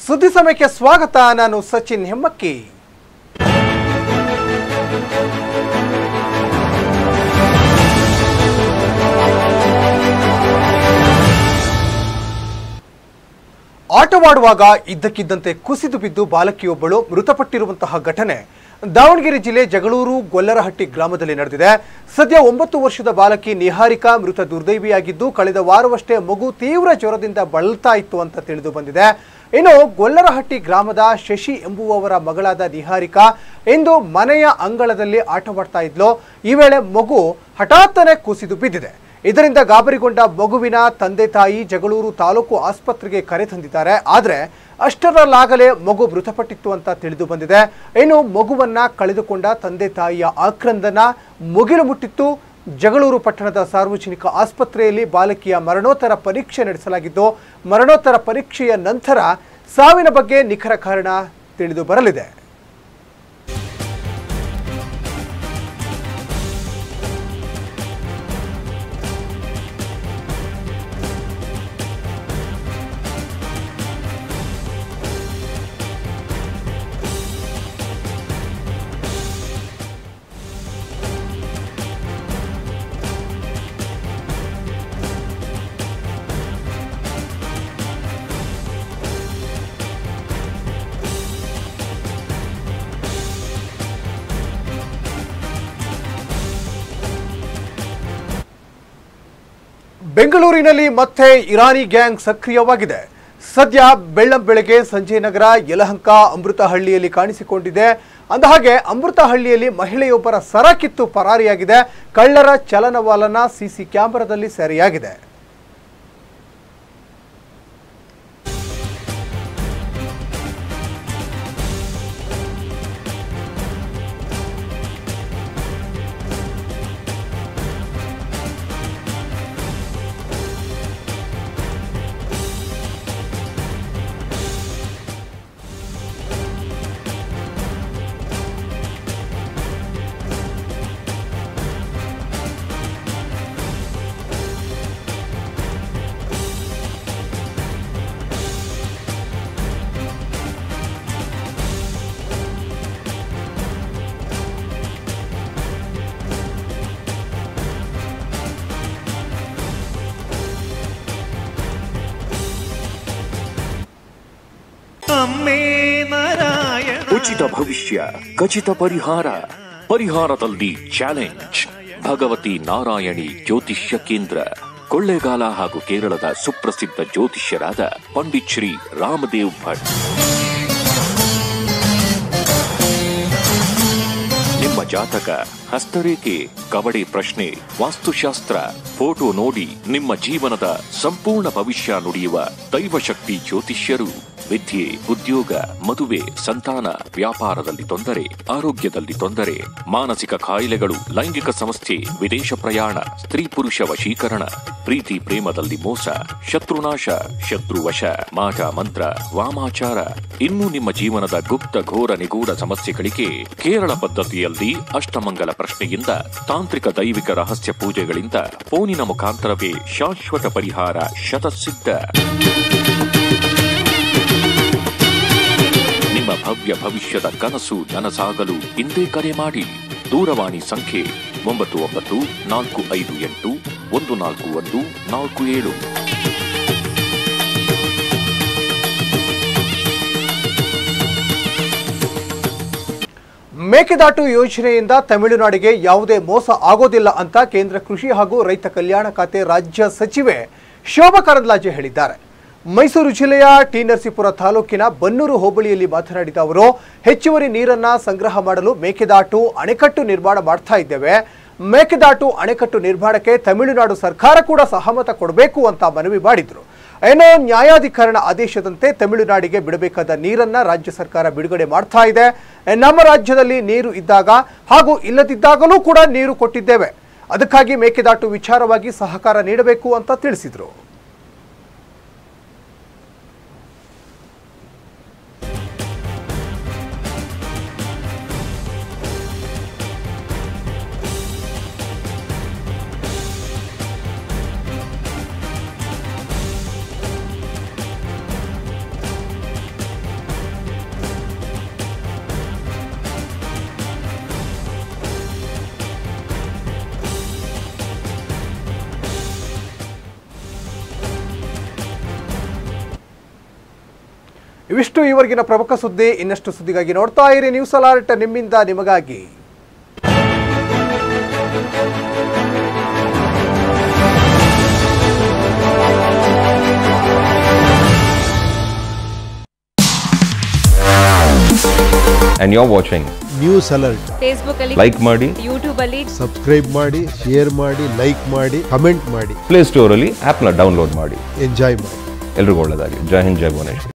ಸುದ್ದಿ ಸಮಯಕ್ಕೆ ಸ್ವಾಗತ ನಾನು ಸಚಿನ್ ಹೆಮ್ಮಕ್ಕಿ ಆಟವಾಡುವಾಗ ಇದ್ದಕ್ಕಿದ್ದಂತೆ ಕುಸಿದು ಬಿದ್ದು ಬಾಲಕಿಯೊಬ್ಬಳು ಮೃತಪಟ್ಟಿರುವಂತಹ ಘಟನೆ ದಾವಣಗೆರೆ ಜಿಲ್ಲೆ ಜಗಳೂರು ಗೊಲ್ಲರಹಟ್ಟಿ ಗ್ರಾಮದಲ್ಲಿ ನಡೆದಿದೆ ಸದ್ಯ ಒಂಬತ್ತು ವರ್ಷದ ಬಾಲಕಿ ನಿಹಾರಿಕಾ ಮೃತ ದುರ್ದೈವಿಯಾಗಿದ್ದು ಕಳೆದ ವಾರವಷ್ಟೇ ಮಗು ತೀವ್ರ ಜ್ವರದಿಂದ ಬಳಲ್ತಾ ಇತ್ತು ಅಂತ ತಿಳಿದು ಬಂದಿದೆ ಇನ್ನು ಗೊಲ್ಲರಹಟ್ಟಿ ಗ್ರಾಮದ ಶಶಿ ಎಂಬುವವರ ಮಗಳಾದ ನಿಹಾರಿಕಾ ಇಂದು ಮನೆಯ ಅಂಗಳದಲ್ಲಿ ಆಟವಾಡ್ತಾ ಇದ್ಲು ಈ ವೇಳೆ ಮಗು ಹಠಾತ್ತನೆ ಕುಸಿದು ಬಿದ್ದಿದೆ ಇದರಿಂದ ಗಾಬರಿಗೊಂಡ ಮಗುವಿನ ತಂದೆ ತಾಯಿ ಜಗಳೂರು ತಾಲೂಕು ಆಸ್ಪತ್ರೆಗೆ ಕರೆ ತಂದಿದ್ದಾರೆ ಆದರೆ ಅಷ್ಟರಲ್ಲಾಗಲೇ ಮಗು ಮೃತಪಟ್ಟಿತ್ತು ಅಂತ ತಿಳಿದು ಬಂದಿದೆ ಇನ್ನು ಮಗುವನ್ನ ಕಳೆದುಕೊಂಡ ತಂದೆ ತಾಯಿಯ ಆಕ್ರಂದನ ಮುಗಿಲು ಮುಟ್ಟಿತ್ತು ಜಗಳೂರು ಪಟ್ಟಣದ ಸಾರ್ವಜನಿಕ ಆಸ್ಪತ್ರೆಯಲ್ಲಿ ಬಾಲಕಿಯ ಮರಣೋತ್ತರ ಪರೀಕ್ಷೆ ನಡೆಸಲಾಗಿದ್ದು ಮರಣೋತ್ತರ ಪರೀಕ್ಷೆಯ ನಂತರ ಸಾವಿನ ಬಗ್ಗೆ ನಿಖರ ಕಾರಣ ತಿಳಿದು ಬರಲಿದೆ ಬೆಂಗಳೂರಿನಲ್ಲಿ ಮತ್ತೆ ಇರಾನಿ ಗ್ಯಾಂಗ್ ಸಕ್ರಿಯವಾಗಿದೆ ಸದ್ಯ ಬೆಳ್ಳಂ ಬೆಳಗ್ಗೆ ಸಂಜಯ್ ನಗರ ಯಲಹಂಕ ಅಮೃತಹಳ್ಳಿಯಲ್ಲಿ ಕಾಣಿಸಿಕೊಂಡಿದೆ ಅಂದಹಾಗೆ ಅಮೃತಹಳ್ಳಿಯಲ್ಲಿ ಮಹಿಳೆಯೊಬ್ಬರ ಸರ ಕಿತ್ತು ಪರಾರಿಯಾಗಿದೆ ಕಳ್ಳರ ಚಲನವಲನ ಸಿಸಿ ಕ್ಯಾಮೆರಾದಲ್ಲಿ ಸೆರೆಯಾಗಿದೆ ಅಮ್ಮೇ ನಾರಾಯಣ ಉಚಿತ ಭವಿಷ್ಯ ಖಚಿತ ಪರಿಹಾರ ಪರಿಹಾರದಲ್ಲಿ ಚಾಲೆಂಜ್ ಭಗವತಿ ನಾರಾಯಣಿ ಜ್ಯೋತಿಷ್ಯ ಕೇಂದ್ರ ಕೊಳ್ಳೇಗಾಲ ಹಾಗೂ ಕೇರಳದ ಸುಪ್ರಸಿದ್ಧ ಜ್ಯೋತಿಷ್ಯರಾದ ಪಂಡಿತ್ ಶ್ರೀ ರಾಮದೇವ್ ಭಟ್ ನಿಮ್ಮ ಜಾತಕ ಹಸ್ತರೇಖೆ ಕವಡೆ ಪ್ರಶ್ನೆ ವಾಸ್ತುಶಾಸ್ತ್ರ ಫೋಟೋ ನೋಡಿ ನಿಮ್ಮ ಜೀವನದ ಸಂಪೂರ್ಣ ಭವಿಷ್ಯ ನುಡಿಯುವ ದೈವಶಕ್ತಿ ಜ್ಯೋತಿಷ್ಯರು ವಿದ್ಯೆ ಉದ್ಯೋಗ ಮದುವೆ ಸಂತಾನ ವ್ಯಾಪಾರದಲ್ಲಿ ತೊಂದರೆ ಆರೋಗ್ಯದಲ್ಲಿ ತೊಂದರೆ ಮಾನಸಿಕ ಕಾಯಿಲೆಗಳು ಲೈಂಗಿಕ ಸಮಸ್ಯೆ ವಿದೇಶ ಪ್ರಯಾಣ ಸ್ತ್ರೀ ಪುರುಷ ವಶೀಕರಣ ಪ್ರೀತಿ ಪ್ರೇಮದಲ್ಲಿ ಮೋಸ ಶತ್ರುನಾಶ ಶತ್ರುವಶ ಮಾಟ ಮಂತ್ರ ವಾಮಾಚಾರ ಇನ್ನು ನಿಮ್ಮ ಜೀವನದ ಗುಪ್ತ ಘೋರ ನಿಗೂಢ ಸಮಸ್ಯೆಗಳಿಗೆ ಕೇರಳ ಪದ್ಧತಿಯಲ್ಲಿ ಅಷ್ಟಮಂಗಲ ಪ್ರಶ್ನೆಯಿಂದ ತಾಂತ್ರಿಕ ದೈವಿಕ ರಹಸ್ಯ ಪೂಜೆಗಳಿಂದ ಫೋನಿನ ಮುಖಾಂತರವೇ ಶಾಶ್ವತ ಪರಿಹಾರ ಶತಸಿದ್ಧ ನಿಮ್ಮ ಭವ್ಯ ಭವಿಷ್ಯದ ಕನಸು ನನಸಾಗಲು ಇಂದೇ ಕರೆ ಮಾಡಿ ದೂರವಾಣಿ ಸಂಖ್ಯೆ ಒಂಬತ್ತು ಒಂಬತ್ತು ನಾಲ್ಕು ಐದು ಎಂಟು ಒಂದು ನಾಲ್ಕು ಒಂದು ನಾಲ್ಕು ಏಳು ಮೇಕೆದಾಟು ಯೋಜನೆಯಿಂದ ತಮಿಳುನಾಡಿಗೆ ಯಾವುದೇ ಮೋಸ ಆಗೋದಿಲ್ಲ ಅಂತ ಕೇಂದ್ರ ಕೃಷಿ ಹಾಗೂ ರೈತ ಕಲ್ಯಾಣ ಖಾತೆ ರಾಜ್ಯ ಸಚಿವೆ ಶೋಭಾ ಕರಂದ್ಲಾಜೆ ಹೇಳಿದ್ದಾರೆ ಮೈಸೂರು ಜಿಲ್ಲೆಯ ಟಿ ನರಸೀಪುರ ತಾಲೂಕಿನ ಬನ್ನೂರು ಹೋಬಳಿಯಲ್ಲಿ ಮಾತನಾಡಿದ ಅವರು ಹೆಚ್ಚುವರಿ ನೀರನ್ನ ಸಂಗ್ರಹ ಮಾಡಲು ಮೇಕೆದಾಟು ಅಣೆಕಟ್ಟು ನಿರ್ಮಾಣ ಮಾಡ್ತಾ ಇದ್ದೇವೆ ಮೇಕೆದಾಟು ಅಣೆಕಟ್ಟು ನಿರ್ಮಾಣಕ್ಕೆ ತಮಿಳುನಾಡು ಸರ್ಕಾರ ಕೂಡ ಸಹಮತ ಕೊಡಬೇಕು ಅಂತ ಮನವಿ ಮಾಡಿದ್ರು ಏನೋ ನ್ಯಾಯಾಧಿಕರಣ ಆದೇಶದಂತೆ ತಮಿಳುನಾಡಿಗೆ ಬಿಡಬೇಕಾದ ನೀರನ್ನ ರಾಜ್ಯ ಸರ್ಕಾರ ಬಿಡುಗಡೆ ಮಾಡ್ತಾ ಇದೆ ನಮ್ಮ ರಾಜ್ಯದಲ್ಲಿ ನೀರು ಇದ್ದಾಗ ಹಾಗೂ ಇಲ್ಲದಿದ್ದಾಗಲೂ ಕೂಡ ನೀರು ಕೊಟ್ಟಿದ್ದೇವೆ ಅದಕ್ಕಾಗಿ ಮೇಕೆದಾಟು ವಿಚಾರವಾಗಿ ಸಹಕಾರ ನೀಡಬೇಕು ಅಂತ ತಿಳಿಸಿದರು ಇವಿಷ್ಟು ಈವರೆಗಿನ ಪ್ರಮುಖ ಸುದ್ದಿ ಇನ್ನಷ್ಟು ಸುದ್ದಿಗಾಗಿ ನೋಡ್ತಾ ಇರಿ ನ್ಯೂಸ್ ಅಲರ್ಟ್ ನಿಮ್ಮಿಂದ ನಿಮಗಾಗಿ and you're watching. News alert Facebook ಅಲ್ಲಿ Like ಮಾಡಿ ಯೂಟ್ಯೂಬ್ ಅಲ್ಲಿ ಸಬ್ಸ್ಕ್ರೈಬ್ ಮಾಡಿ ಶೇರ್ ಮಾಡಿ ಲೈಕ್ ಮಾಡಿ ಕಮೆಂಟ್ ಮಾಡಿ ಪ್ಲೇ ಸ್ಟೋರಲ್ಲಿ ಆ್ಯಪ್ನ ಡೌನ್ಲೋಡ್ ಮಾಡಿ ಎಂಜಾಯ್ ಮಾಡಿ ಎಲ್ರಿಗೂ ಒಳ್ಳೆಯದಾಗಲಿ ಜೈ ಹಿಂದ್ ಜೈ ಭುವನೇಶ್ವರಿ